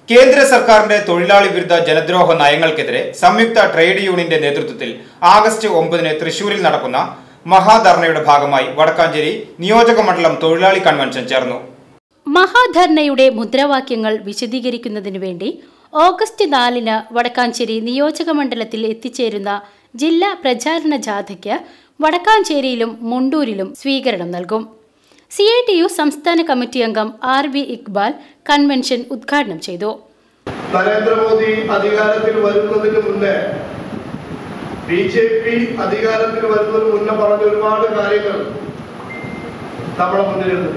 കേന്ദ്ര സർക്കാരിന്റെ തൊഴിലാളി വിരുദ്ധ ജനദ്രോഹ നയങ്ങൾക്കെതിരെ സംയുക്ത ട്രേഡ് യൂണിയന്റെ നേതൃത്വത്തിൽ ആഗസ്റ്റ് ഒമ്പതിന് തൃശൂരിൽ നടക്കുന്ന മഹാധർണയുടെ ഭാഗമായി വടക്കാഞ്ചേരി നിയോജക മണ്ഡലം തൊഴിലാളി കൺവെൻഷൻ ചേർന്നു മഹാധർണയുടെ മുദ്രാവാക്യങ്ങൾ വിശദീകരിക്കുന്നതിനു വേണ്ടി ഓഗസ്റ്റ് നാലിന് വടക്കാഞ്ചേരി നിയോജക മണ്ഡലത്തിൽ എത്തിച്ചേരുന്ന ജില്ലാ പ്രചാരണ ജാഥയ്ക്ക് വടക്കാഞ്ചേരിയിലും മുണ്ടൂരിലും സ്വീകരണം നൽകും സി ഐ ടി യു സംസ്ഥാന കമ്മിറ്റി അംഗം ആർ വി ഇക്ബാൽ കൺവെൻഷൻ ഉദ്ഘാടനം ചെയ്തു നരേന്ദ്രമോദി അധികാരത്തിൽ വരുന്നതിന് മുന്നേ ബി ജെ പി അധികാരത്തിൽ വരുന്നതിന് മുന്നേ പറഞ്ഞ ഒരുപാട് കാര്യങ്ങൾ നമ്മുടെ മുന്നിലുണ്ട്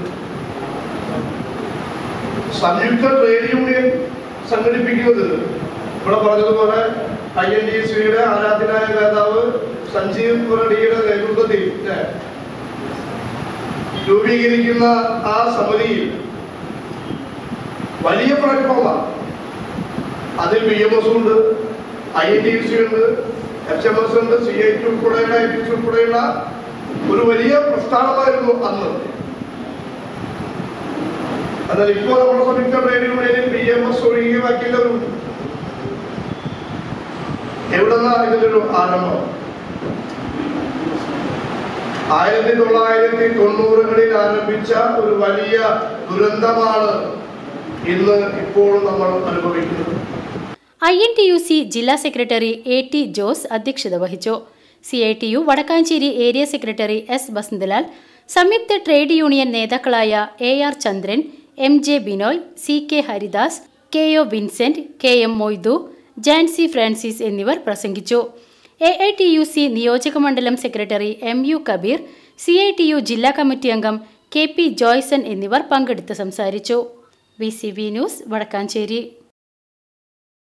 സംയുക്ത ട്രേഡ് യൂണിയൻ സംഘടിപ്പിക്കുന്നത് ഇവിടെ പറഞ്ഞതുപോലെ ഐ എൻ ഡി സിയുടെ ആരാധനായ നേതാവ് സഞ്ജീവ് മുരളിയുടെ നേതൃത്വത്തിൽ ല്ലേ, രൂപീകരിക്കുന്ന ആ സമിതിയിൽ വലിയ പ്ലാറ്റ്ഫോമാണ് അതിൽ ബി എം എസ് ഉണ്ട് ഐ എൻ ടി സി ഉണ്ട് എച്ച് എം എസ് ഉണ്ട് സി ഐ ടി ഉൾപ്പെടെയുള്ള ഐ ടി സി ഉൾപ്പെടെയുള്ള ഒരു വലിയ പ്രസ്ഥാനമായിരുന്നു അന്ന് എന്നാൽ ഇപ്പോൾ നമ്മുടെ സംയുക്ത ട്രേഡ് യൂണിയനിൽ ബി എം എസ് ഒഴികെ ബാക്കിയുള്ളവരുണ്ട് എവിടെന്നാ ഇതിലൊരു ആരംഭം ആയിരത്തി തൊള്ളായിരത്തി തൊണ്ണൂറുകളിൽ ആരംഭിച്ച ഒരു വലിയ ദുരന്തമാണ് ഇന്ന് ഇപ്പോൾ നമ്മൾ അനുഭവിക്കുന്നത് I N T U C ജില്ലാ സെക്രട്ടറി എ ടി ജോസ് അധ്യക്ഷത വഹിച്ചു C I T U Vadakkanchery area secretary S Vasanthalal സംയുക്ത ട്രേഡ് യൂണിയൻ നേതാക്കളായ A R Chandran M J Binoy C K Haridas K O Vincent K M Moidu Jancy Francis എന്നിവർ പ്രസംഗിച്ചു A I T U C നിയോജകമണ്ഡലം secretary M U Kabeer C I T U ജില്ലാ കമ്മിറ്റി അംഗം K P Joyson എന്നിവർ പങ്കെടുത്ത് സംസാരിച്ചു V C V news Vadakkanchery